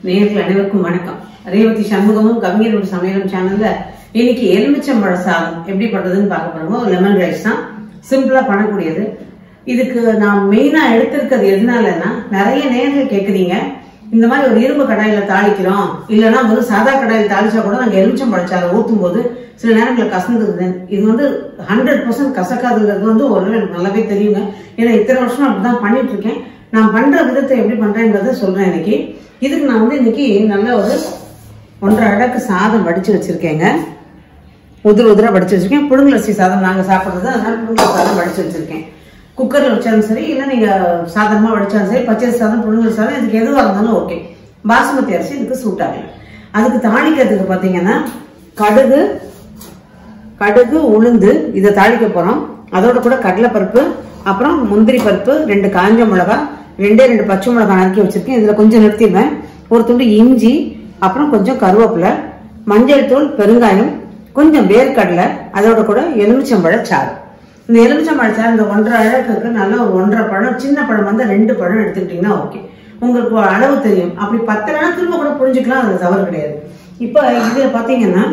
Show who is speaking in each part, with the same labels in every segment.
Speaker 1: நேர்கள் அனைவருக்கும் வணக்கம் ரேவதி சண்முகமும் கவிஞர் சமையலும் சேனல்ல இன்னைக்கு எலுமிச்சம்பழ சாதம் எப்படி பண்றதுன்னு பார்க்க போறோம் லெமன் ரைஸ் தான் சிம்பிளா பண்ணக்கூடியது இதுக்கு நான் மெயினா எடுத்திருக்கிறது எதனாலன்னா நிறைய நேர்கள் கேக்குறீங்க இந்த மாதிரி ஒரு இரும்பு கடாயில தாளிக்கிறோம் இல்லைன்னா வெறும் சாதா கடாயில் தாளிச்சா கூட நாங்க எலுமிச்சம்பழச்சாறு ஊத்தும் போது சில நேரங்களில் கசந்துருது இது வந்து ஹண்ட்ரட் பர்சன்ட் கசக்காதுங்கிறது வந்து ஒரு எனக்கு நல்லாவே தெரியுங்க ஏன்னா இத்தனை வருஷம் அப்படிதான் பண்ணிட்டு இருக்கேன் நான் பண்ற விதத்தை எப்படி பண்றேங்கிறத சொல்றேன் இன்னைக்கு இதுக்கு நான் வந்து இன்னைக்கு நல்ல ஒரு ஒன்றரை அடக்கு சாதம் வடிச்சு வச்சிருக்கேங்க உதிர உதிர வடிச்சு வச்சிருக்கேன் புழுங்கலரிசி சாதம் நாங்க சாப்பிடுறது அதனால புழுங்கல் சாதம் வடிச்சு வச்சிருக்கேன் குக்கர்ல வச்சாலும் சரி இல்லை நீங்க சாதாரணமா வடிச்சாலும் சரி பச்சை சாதம் புழுங்கல் சாதம் இதுக்கு எதுவாக இருந்தாலும் ஓகே பாசுமதி அரிசி இதுக்கு சூட் ஆகல அதுக்கு தாளிக்கிறதுக்கு பாத்தீங்கன்னா கடுகு கடுகு உளுந்து இதை தாளிக்க போறோம் அதோட கூட கடலைப்பருப்பு அப்புறம் முந்திரி பருப்பு ரெண்டு காஞ்ச மிளகா ரெண்டே ரெண்டு பச்சை மிளகா நறுக்கி வச்சிருக்கேன் இதுல கொஞ்சம் நிறுத்திடுவேன் ஒரு துண்டு இஞ்சி அப்புறம் கொஞ்சம் கருவேப்பிலை மஞ்சள் தூள் பெருங்காயம் கொஞ்சம் வேர்க்கடலை அதோட கூட எலுமிச்சம்பழ சாறு இந்த எலுமிச்சம்பழ சாறு இந்த ஒன்றரை அழகுக்கு நல்ல ஒரு ஒன்றரை பழம் சின்ன பழம் வந்து ரெண்டு பழம் எடுத்துக்கிட்டீங்கன்னா ஓகே உங்களுக்கு ஒரு அளவு தெரியும் அப்படி பத்தலைன்னா திரும்ப கூட புரிஞ்சுக்கலாம் அது தவறு கிடையாது இப்போ இதுல பாத்தீங்கன்னா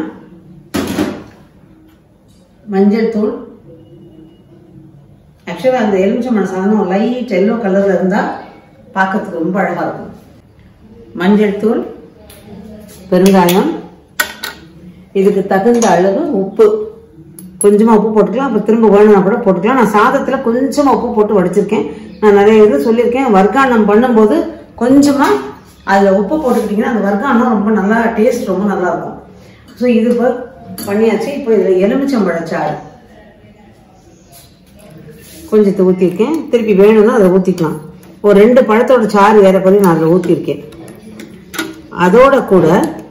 Speaker 1: மஞ்சள் தூள் ஆக்சுவலாக அந்த எலுமிச்சம்பழ சாதனம் லைட் எல்லோ கலர்ல இருந்தா பார்க்கறதுக்கு ரொம்ப அழகா இருக்கும் மஞ்சள் தூள் பெருங்காயம் இதுக்கு தகுந்த அளவு உப்பு கொஞ்சமா உப்பு போட்டுக்கலாம் அப்புறம் திரும்ப வேணும்னா கூட போட்டுக்கலாம் நான் சாதத்துல கொஞ்சமா உப்பு போட்டு வடிச்சிருக்கேன் நான் நிறைய இது சொல்லியிருக்கேன் வர்க்கானம் பண்ணும்போது கொஞ்சமா அதுல உப்பு போட்டுக்கிட்டீங்கன்னா அந்த வர்க்கானம் ரொம்ப நல்லா டேஸ்ட் ரொம்ப நல்லா இருக்கும் ஸோ இது இப்போ பண்ணியாச்சு இப்போ இதுல எலுமிச்சம்பழச்சாறு கொஞ்சத்தை ஊற்றிருக்கேன் திருப்பி வேணும்னா அதை ஊற்றிக்கலாம் ஒரு ரெண்டு பழத்தோட சாறு ஏறக்குறைய நான் அதில் ஊற்றிருக்கேன் அதோட கூட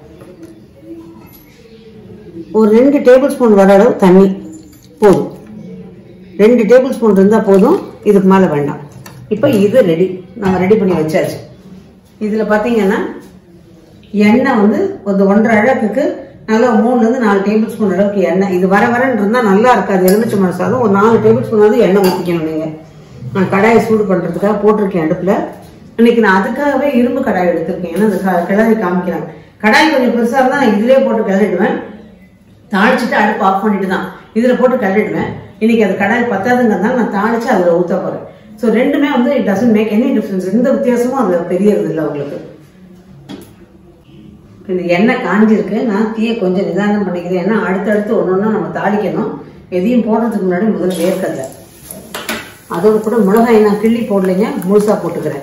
Speaker 1: ஒரு ரெண்டு டேபிள் ஸ்பூன் வர அளவு தண்ணி போதும் ரெண்டு டேபிள் ஸ்பூன் இருந்தால் போதும் இதுக்கு மேலே வேண்டாம் இப்போ இது ரெடி நம்ம ரெடி பண்ணி வச்சாச்சு இதில் பார்த்தீங்கன்னா எண்ணெய் வந்து ஒரு ஒன்றரை அழகுக்கு நல்லா மூணுலேருந்து நாலு டேபிள் ஸ்பூன் அளவுக்கு எண்ணெய் இது வர வரன்னு இருந்தால் நல்லா இருக்காது எலுமிச்சம்பழ சாதம் ஒரு நாலு டேபிள் ஸ்பூனாவது எண்ணெய் ஊற்றிக்கணும் நீங்கள் நான் கடாயை சூடு பண்ணுறதுக்காக போட்டிருக்கேன் அடுப்பில் இன்னைக்கு நான் அதுக்காகவே இரும்பு கடாய் எடுத்திருக்கேன் ஏன்னா அது க- கிளறி காமிக்கிறாங்க கடாய் கொஞ்சம் பெருசாக இருந்தால் நான் இதுலேயே போட்டு கிளறிடுவேன் தாளிச்சுட்டு அடுப்பு ஆஃப் பண்ணிட்டு தான் இதில் போட்டு கிளறிடுவேன் இன்னைக்கு அது கடாய் பத்தாதுங்கிறதுனால நான் தாளிச்சு அதில் ஊற்ற போகிறேன் ஸோ ரெண்டுமே வந்து it doesn't make any difference எந்த வித்தியாசமும் அதில் தெரியறது இல்லை உங்களுக்கு இந்த எண்ணெய் காஞ்சிருக்கு நான் தீயை கொஞ்சம் நிதானம் பண்ணிக்கிறேன் ஏன்னா அடுத்தடுத்து ஒன்று ஒன்றா நம்ம தாளிக்கணும் எதையும் போடுறதுக்கு முன்னாடி முதல்ல வேர்க்கடலை அதோட கூட மிளகாய் நான் கிள்ளி போடலைங்க முழுசா போட்டுக்கிறேன்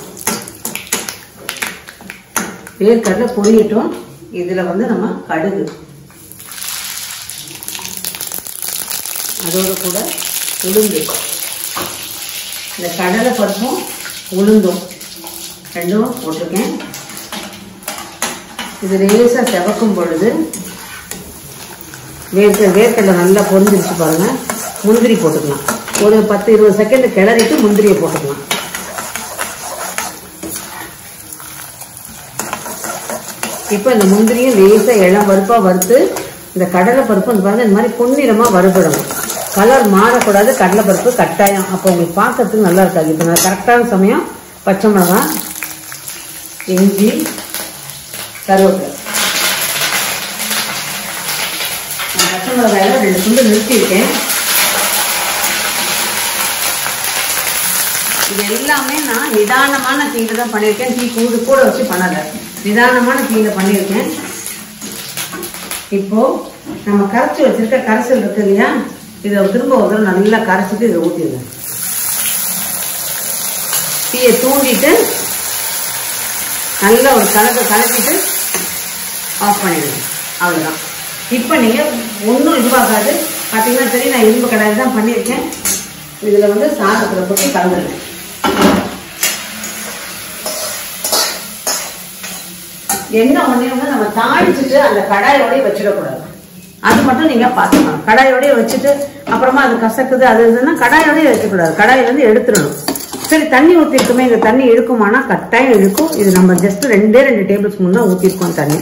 Speaker 1: வேர்க்கடலை பொரியட்டும் இதில் வந்து நம்ம கடுகு அதோட கூட உளுந்து இந்த கடலை பருப்பும் உளுந்தும் ரெண்டும் போட்டிருக்கேன் இது லேசாக செவக்கும் பொழுது வேர்க்க வேர்க்கடலை நல்லா பொரிஞ்சிருச்சு பாருங்க முந்திரி போட்டுக்கலாம் ஒரு பத்து இருபது செகண்ட் கிளறிட்டு முந்திரியை போட்டுக்கலாம் இப்போ இந்த முந்திரியும் லேசாக இளம் பருப்பா வறுத்து இந்த கடலை பருப்பு இந்த பாருங்க இந்த மாதிரி பொன்னிறமா வறுபடணும் கலர் மாறக்கூடாது கடலை பருப்பு கட்டாயம் அப்போ உங்களுக்கு பார்க்கறதுக்கு நல்லா இருக்காது இப்போ நான் கரெக்டான சமயம் பச்சை மிளகாய் இஞ்சி கருவேப்பிலை நான் பச்சை மிளகாயில ரெண்டு துண்டு நிறுத்தியிருக்கேன் இது எல்லாமே நான் நிதானமான தீயில தான் பண்ணியிருக்கேன் தீ கூடு கூட வச்சு பண்ணல நிதானமான தீயில பண்ணியிருக்கேன் இப்போ நம்ம கரைச்சி வச்சிருக்க கரைசல் இருக்கு இல்லையா இதை திரும்ப ஒரு தடவை நல்லா கரைச்சிட்டு இதை ஊற்றிடுங்க தீயை தூண்டிட்டு நல்லா ஒரு கலக்க கலக்கிட்டு ஆஃப் பண்ணிடுங்க அவ்வளோதான் இப்போ நீங்கள் ஒன்றும் இதுவாகாது பார்த்தீங்கன்னா சரி நான் இரும்பு கடாயில் தான் பண்ணியிருக்கேன் இதில் வந்து சாதத்தில் போட்டு கலந்துருங்க என்ன ஒண்ணே வந்து நம்ம தாளிச்சுட்டு அந்த கடாயோடய வச்சிடக்கூடாது அது மட்டும் நீங்க பார்த்துக்கணும் கடாயோடய வச்சுட்டு அப்புறமா அது கசக்குது அது இதுன்னா கடாயோடய வைக்கக்கூடாது கடாயில இருந்து எடுத்துடணும் சரி தண்ணி ஊற்றிருக்குமே இந்த தண்ணி இழுக்குமானா கட்டாயம் இழுக்கும் இது நம்ம ஜஸ்ட் ரெண்டே ரெண்டு டேபிள் ஸ்பூன் தான் ஊற்றிருக்கோம் தண்ணி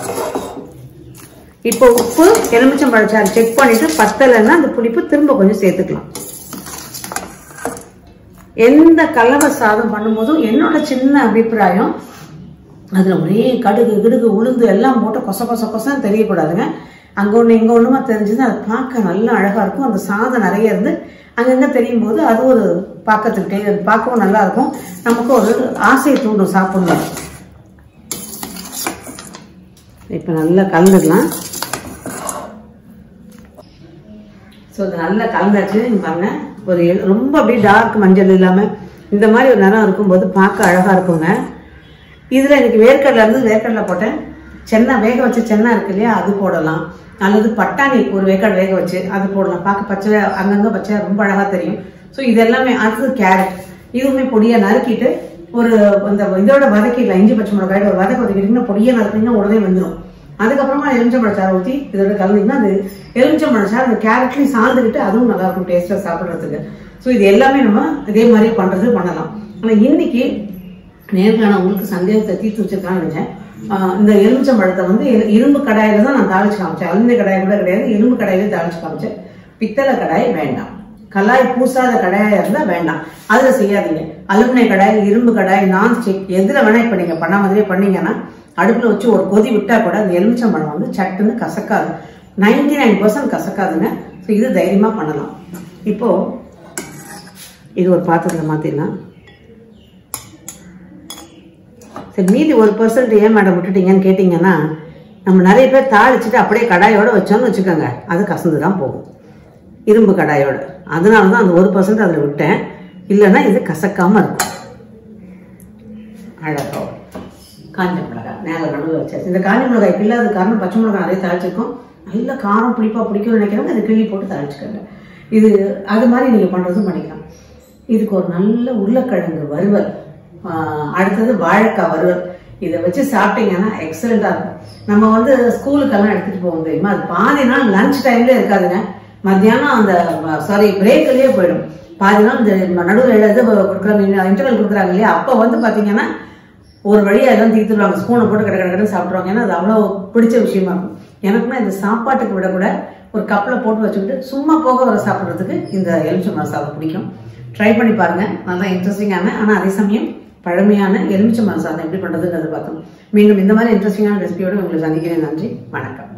Speaker 1: இப்போ உப்பு எலுமிச்சம்பழச்சாறு செக் பண்ணிட்டு பத்தலைன்னா அந்த புளிப்பு திரும்ப கொஞ்சம் சேர்த்துக்கலாம் எந்த கலவை சாதம் பண்ணும்போதும் என்னோட சின்ன அபிப்பிராயம் அதுல ஒரே கடுகு கிடுகு உளுந்து எல்லாம் போட்டு கொச கொச கொசன்னு தெரியக்கூடாதுங்க அங்க ஒண்ணு இங்க ஒண்ணுமா தெரிஞ்சதுன்னா அது பார்க்க நல்லா அழகா இருக்கும் அந்த சாதம் நிறைய இருந்து அங்கங்க தெரியும் போது அது ஒரு பார்க்கறதுக்கு டே- பார்க்கவும் நல்லா இருக்கும் நமக்கு ஒரு ஆசையை தூண்டும் சாப்பிடணும் இப்ப நல்லா கலந்துடலாம் ஸோ இது நல்லா கலந்தாச்சு இங்க பாருங்க ஒரு எ- ரொம்ப அப்படியே டார்க் மஞ்சள் இல்லாம இந்த மாதிரி ஒரு நிறம் இருக்கும்போது பார்க்க அழகா இருக்குங்க இதுல எனக்கு வேர்க்கடலை இருந்து வேர்க்கடலை போட்டேன் சென்னா வேக வச்ச சென்னா இருக்கு இல்லையா அது போடலாம் அல்லது பட்டாணி ஒரு வேக்காடு வேக வச்சு அது போடலாம் பார்க்க பச்சை அங்கங்க பச்சை ரொம்ப அழகா தெரியும் ஸோ இது எல்லாமே அடுத்தது கேரட் இதுவுமே பொடியா நறுக்கிட்டு ஒரு அந்த இதோட வதக்கிடலாம் இஞ்சி பச்சை மிளகாயோட ஒரு வதக்க வதக்கிட்டீங்கன்னா பொடியா நறுக்கிங்கன்னா உடனே வந்துடும் அதுக்கப்புறமா எலுமிச்சம்பழச்சாறு ஊற்றி இதோட கலந்தீங்கன்னா அது எலுமிச்சம்பழச்சாறு அந்த கேரட்லையும் சார்ந்துக்கிட்டு அதுவும் நல்லா இருக்கும் டேஸ்ட்டாக சாப்பிட்றதுக்கு ஸோ இது எல்லாமே நம்ம இதே மாதிரி பண்றது பண்ணலாம் ஆனால் இன்னைக்கு நேரில் நான் உங்களுக்கு சந்தேகத்தை தீர்த்து வச்சிருக்கான்னு நினைச்சேன் ஆஹ் இந்த எலுமிச்சம்பழத்தை வந்து இரு- இரும்பு கடாயில தான் நான் தாளிச்சு காமிச்சேன் அலுமினிய கடாய் கூட கிடையாது இரும்பு கடாயிலே தாளிச்சு காமிச்சேன் பித்தளை கடாய் வேண்டாம் கலாய் பூசாத கடாயா இருந்தா வேண்டாம் அதுல செய்யாதீங்க அலுமினிய கடாய் இரும்பு கடாய் நான் ஸ்டிக் எதுல வேணா இப்ப நீங்க பண்ண மாதிரியே பண்ணீங்கன்னா அடுப்புல வச்சு ஒரு கொதி விட்டா கூட அந்த எலுமிச்சம்பழம் வந்து சட்டுன்னு கசக்காது நைன்டி நைன் பர்சன்ட் கசக்காதுங்க ஸோ இது தைரியமா பண்ணலாம் இப்போ இது ஒரு பாத்திரத்துல மாத்திடலாம் சரி மீதி ஒரு பர்சன்ட் ஏன் மேடம் விட்டுட்டீங்கன்னு கேட்டிங்கன்னா நம்ம நிறைய பேர் தாளிச்சுட்டு அப்படியே கடாயோட வச்சோம்னு வச்சுக்கோங்க அது கசந்து தான் போகும் இரும்பு கடாயோட அதனால தான் அந்த ஒரு பர்சன்ட் அதில் விட்டேன் இல்லைன்னா இது கசக்காம இருக்கும் அழகா காஞ்ச மிளகாய் மேலே நடுவில் வச்சாச்சு இந்த காஞ்ச மிளகாய் இல்லாத காரணம் பச்சை மிளகாய் நிறைய தாளிச்சிருக்கோம் நல்ல காரம் புளிப்பா பிடிக்கும்னு நினைக்கிறவங்க அதை கிள்ளி போட்டு தாளிச்சுக்கோங்க இது அது மாதிரி நீங்கள் பண்ணுறதும் பண்ணிக்கலாம் இதுக்கு ஒரு நல்ல உருளைக்கிழங்கு வறுவல் ஆஹ் அடுத்தது வாழைக்காய் வறுவல் இதை வச்சு சாப்பிட்டீங்கன்னா எக்ஸலண்டா இருக்கும் நம்ம வந்து ஸ்கூலுக்கெல்லாம் எடுத்துட்டு போவோம் தெரியுமா அது பாதி நாள் லஞ்ச் டைம்ல இருக்காதுங்க மத்தியானம் அந்த சாரி பிரேக்லயே போயிடும் பாதி நாள் இந்த நடுவில் எழுது கொடுக்குறாங்க இன்டர்வல் கொடுக்குறாங்க இல்லையா அப்போ வந்து பாத்தீங்கன்னா ஒரு வழியா எல்லாம் தீர்த்துருவாங்க ஸ்பூனை போட்டு கடை கடை சாப்பிடுவாங்க ஏன்னா அது அவ்வளோ பிடிச்ச விஷயமா இருக்கும் எனக்குமே இந்த சாப்பாட்டுக்கு விட கூட ஒரு கப்பில் போட்டு வச்சுக்கிட்டு சும்மா போக வர சாப்பிட்றதுக்கு இந்த எலுமிச்சம்பழம் சாதம் பிடிக்கும் ட்ரை பண்ணி பாருங்க நல்லா இன்ட்ரெஸ்டிங்கான ஆனால் அதே சமயம் பழமையான எலுமிச்சம்பழம் சாதம் எப்படி பண்றதுங்கிறத பார்த்தோம் மீண்டும் இந்த மாதிரி இன்ட்ரெஸ்டிங்கான ரெசிபியோட உங்களை சந்திக்கிறேன் நன்றி வணக்கம்